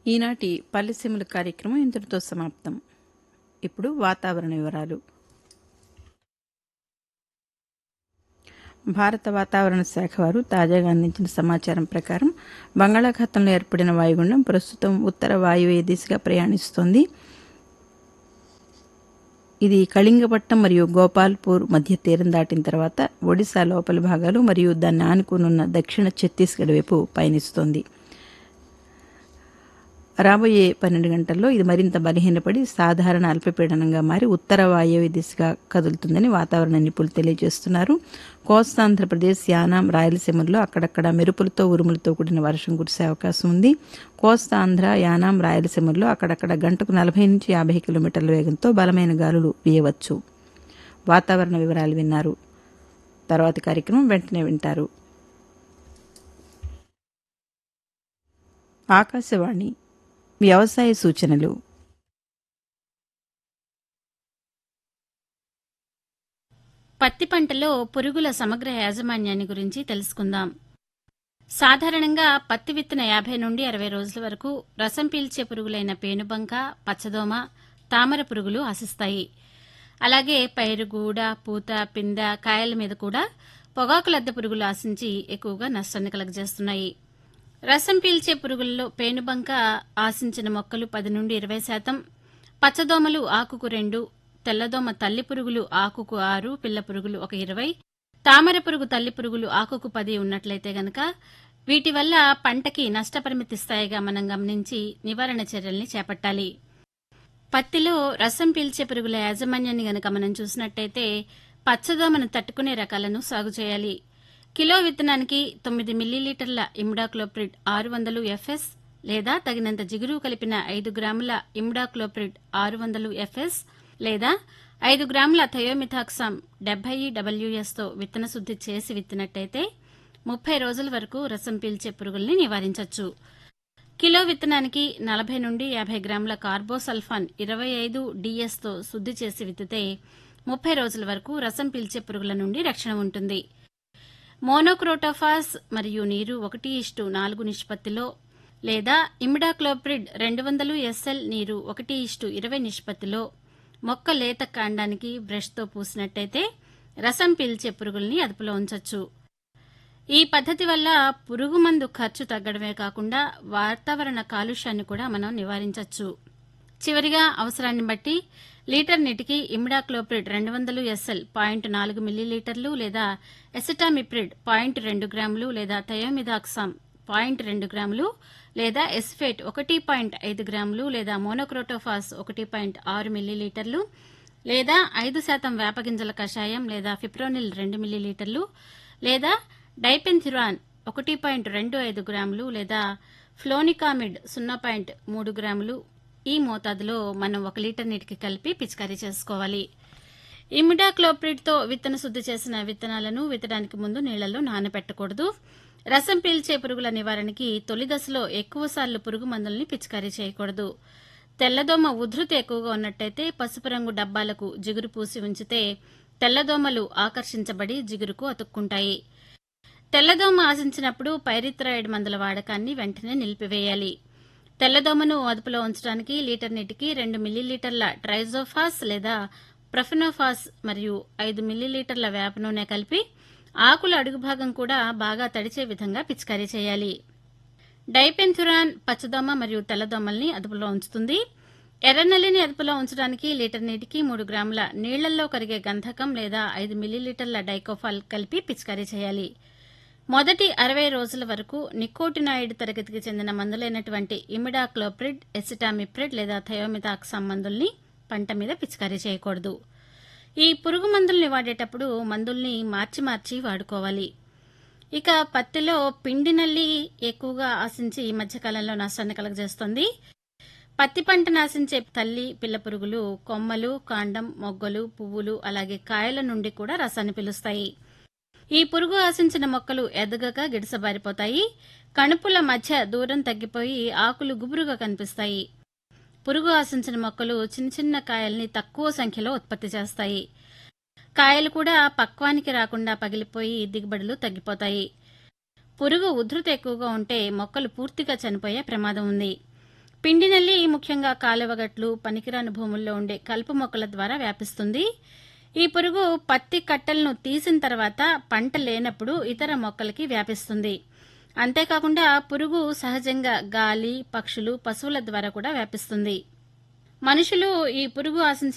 ఈనాటి పల్లెసీమల కార్యక్రమం ఇంతటితో సమాప్తం ఇప్పుడు వాతావరణ వివరాలు భారత వాతావరణ శాఖ వారు తాజాగా అందించిన సమాచారం ప్రకారం బంగాళాఖాతంలో ఏర్పడిన వాయుగుండం ప్రస్తుతం ఉత్తర వాయువ్య దిశగా ప్రయాణిస్తోంది ఇది కళింగపట్నం మరియు గోపాల్పూర్ మధ్య తీరం దాటిన తర్వాత ఒడిశా లోపలి భాగాలు మరియు దాన్ని ఆనుకునున్న దక్షిణ ఛత్తీస్గఢ్ వైపు పయనిస్తోంది రాబోయే పన్నెండు గంటల్లో ఇది మరింత బలహీనపడి సాధారణ అల్పపీడనంగా మారి ఉత్తర వాయువ్య దిశగా కదులుతుందని వాతావరణ నిపుణులు తెలియజేస్తున్నారు కోస్తాంధ్రప్రదేశ్ యానాం రాయలసీమల్లో అక్కడక్కడ మెరుపులతో ఉరుములతో కూడిన వర్షం కురిసే అవకాశం ఉంది కోస్తాంధ్ర యానాం రాయలసీమల్లో అక్కడక్కడ గంటకు నలభై నుంచి యాభై కిలోమీటర్ల వేగంతో బలమైన గాలులు వీయవచ్చు వాతావరణ వివరాలు విన్నారు తర్వాతి కార్యక్రమం వెంటనే వింటారు ఆకాశవాణి వ్యవసాయ సూచనలు పత్తి పంటలో పురుగుల సమగ్ర యాజమాన్యాన్ని గురించి తెలుసుకుందాం సాధారణంగా పత్తి విత్తన యాభై నుండి అరవై రోజుల వరకు రసం పీల్చే పురుగులైన పేనుబంక పచ్చదోమ తామర పురుగులు ఆశిస్తాయి అలాగే పైరు గూడ పూత పింద కాయల మీద కూడా పొగాకు లద్దె పురుగులు ఆశించి ఎక్కువగా నష్టాన్ని కలగజేస్తున్నాయి రసం పీల్చే పురుగుల్లో పేనుబంక ఆశించిన మొక్కలు పది నుండి ఇరవై శాతం పచ్చదోమలు ఆకుకు రెండు తెల్లదోమ తల్లి పురుగులు ఆకుకు ఆరు పిల్ల పురుగులు ఒక ఇరవై తామర పురుగు తల్లి పురుగులు ఆకుకు పది ఉన్నట్లయితే గనక వీటి వల్ల పంటకి నష్టపరిమితి స్థాయిగా మనం గమనించి నివారణ చర్యల్ని చేపట్టాలి పత్తిలో రసం పీల్చే పురుగుల యాజమాన్యాన్ని గనక మనం చూసినట్టయితే పచ్చదోమను తట్టుకునే రకాలను సాగు చేయాలి కిలో విత్తనానికి తొమ్మిది మిల్లీలీటర్ల ఇమ్డాక్లోప్రిడ్ ఆరు వందలు ఎఫ్ఎస్ లేదా తగినంత జిగురు కలిపిన ఐదు గ్రాముల ఇమ్డాక్లోప్రిడ్ ఆరు వందలు ఎఫ్ఎస్ లేదా ఐదు గ్రాముల థయోమిథాక్సామ్ డెబ్బై డబ్ల్యూఎస్తో విత్తన శుద్ధి చేసి విత్తినట్టయితే ముప్పై రోజుల వరకు రసం పీల్చే పురుగుల్ని నివారించవచ్చు కిలో విత్తనానికి నలభై నుండి యాభై గ్రాముల కార్బోసల్ఫాన్ ఇరవై ఐదు డిఎస్తో శుద్ధి చేసి విత్తితే ముప్పై రోజుల వరకు రసం పీల్చే పురుగుల నుండి రక్షణ ఉంటుంది మోనోక్రోటోఫాస్ మరియు నీరు ఒకటి ఇష్టు నాలుగు నిష్పత్తిలో లేదా ఇమిడాక్లోప్రిడ్ రెండు వందలు ఎస్ఎల్ నీరు ఒకటి ఇష్టు ఇరవై నిష్పత్తిలో మొక్క లేత కాండానికి బ్రష్తో పూసినట్టయితే రసం పీల్చే పురుగుల్ని అదుపులో ఉంచవచ్చు ఈ పద్ధతి వల్ల పురుగు మందు ఖర్చు తగ్గడమే కాకుండా వాతావరణ కాలుష్యాన్ని కూడా మనం నివారించవచ్చు చివరిగా అవసరాన్ని బట్టి లీటర్ నీటికి ఇమిడాక్లోప్రిడ్ రెండు వందలు ఎస్ఎల్ పాయింట్ నాలుగు మిల్లీలీటర్లు లేదా ఎసిటామిప్రిడ్ పాయింట్ రెండు గ్రాములు లేదా థయోమిదాక్సామ్ పాయింట్ రెండు గ్రాములు లేదా ఎస్ఫేట్ ఒకటి పాయింట్ ఐదు గ్రాములు లేదా మోనోక్రోటోఫాస్ ఒకటి పాయింట్ ఆరు మిల్లీలీటర్లు లేదా ఐదు శాతం వేపగింజల కషాయం లేదా ఫిప్రోనిల్ రెండు మిల్లీలీటర్లు లేదా డైపెన్థిరాన్ ఒకటి పాయింట్ రెండు ఐదు గ్రాములు లేదా ఫ్లోనికామిడ్ సున్నా పాయింట్ మూడు గ్రాములు ఈ మోతాదులో మనం ఒక లీటర్ నీటికి కలిపి పిచికారీ చేసుకోవాలి ఇమిడాక్లోప్రిడ్తో విత్తన శుద్ధి చేసిన విత్తనాలను విత్తడానికి ముందు నీళ్లలో నానబెట్టకూడదు రసం పీల్చే పురుగుల నివారణకి తొలి దశలో ఎక్కువసార్లు పురుగు మందుల్ని పిచికారీ చేయకూడదు తెల్లదోమ ఉధృతి ఎక్కువగా ఉన్నట్టయితే పసుపు రంగు డబ్బాలకు జిగురు పూసి ఉంచితే తెల్లదోమలు ఆకర్షించబడి జిగురుకు అతుక్కుంటాయి తెల్లదోమ ఆశించినప్పుడు పైరిథ్రాయిడ్ మందుల వాడకాన్ని వెంటనే నిలిపివేయాలి తెల్లదోమను అదుపులో ఉంచడానికి లీటర్ నీటికి రెండు మిల్లీలీటర్ల ట్రైజోఫాస్ లేదా ప్రొఫెనోఫాస్ మరియు ఐదు మిల్లీలీటర్ల వేప నూనె కలిపి ఆకుల అడుగు భాగం కూడా బాగా తడిచే విధంగా పిచికారీ చేయాలి డైపెన్థురాన్ పచ్చదోమ మరియు తెల్లదోమల్ని అదుపులో ఉంచుతుంది ఎర్రనల్లిని అదుపులో ఉంచడానికి లీటర్ నీటికి మూడు గ్రాముల నీళ్లలో కరిగే గంధకం లేదా ఐదు మిల్లీలీటర్ల డైకోఫాల్ కలిపి పిచికారీ చేయాలి మొదటి అరవై రోజుల వరకు నికోటినాయిడ్ తరగతికి చెందిన మందులైనటువంటి ఇమిడాక్లోప్రిడ్ ఎసిటామిప్రిడ్ లేదా థయోమితాక్సామ్ మందుల్ని పంట మీద పిచికారీ చేయకూడదు ఈ పురుగు మందుల్ని వాడేటప్పుడు మందుల్ని మార్చి మార్చి వాడుకోవాలి ఇక పత్తిలో పిండి నల్లి ఎక్కువగా ఆశించి ఈ మధ్యకాలంలో నష్టాన్ని కలగజేస్తుంది పత్తి పంట నాశించే తల్లి పిల్ల పురుగులు కొమ్మలు కాండం మొగ్గలు పువ్వులు అలాగే కాయల నుండి కూడా రసాన్ని పిలుస్తాయి ఈ పురుగు ఆశించిన మొక్కలు ఎదగక గిడసబారిపోతాయి కణుపుల మధ్య దూరం తగ్గిపోయి ఆకులు గుబురుగా కనిపిస్తాయి పురుగు ఆశించిన మొక్కలు చిన్న చిన్న కాయల్ని తక్కువ సంఖ్యలో ఉత్పత్తి చేస్తాయి కాయలు కూడా పక్వానికి రాకుండా పగిలిపోయి దిగుబడులు తగ్గిపోతాయి పురుగు ఉధృతి ఎక్కువగా ఉంటే మొక్కలు పూర్తిగా చనిపోయే ప్రమాదం ఉంది పిండి నల్లి ముఖ్యంగా కాలువగట్లు పనికిరాని భూముల్లో ఉండే కలుపు మొక్కల ద్వారా వ్యాపిస్తుంది ఈ పురుగు పత్తి కట్టలను తీసిన తర్వాత పంట లేనప్పుడు ఇతర మొక్కలకి వ్యాపిస్తుంది అంతేకాకుండా పురుగు సహజంగా గాలి పక్షులు పశువుల ద్వారా కూడా వ్యాపిస్తుంది మనుషులు ఈ పురుగు ఆశించిన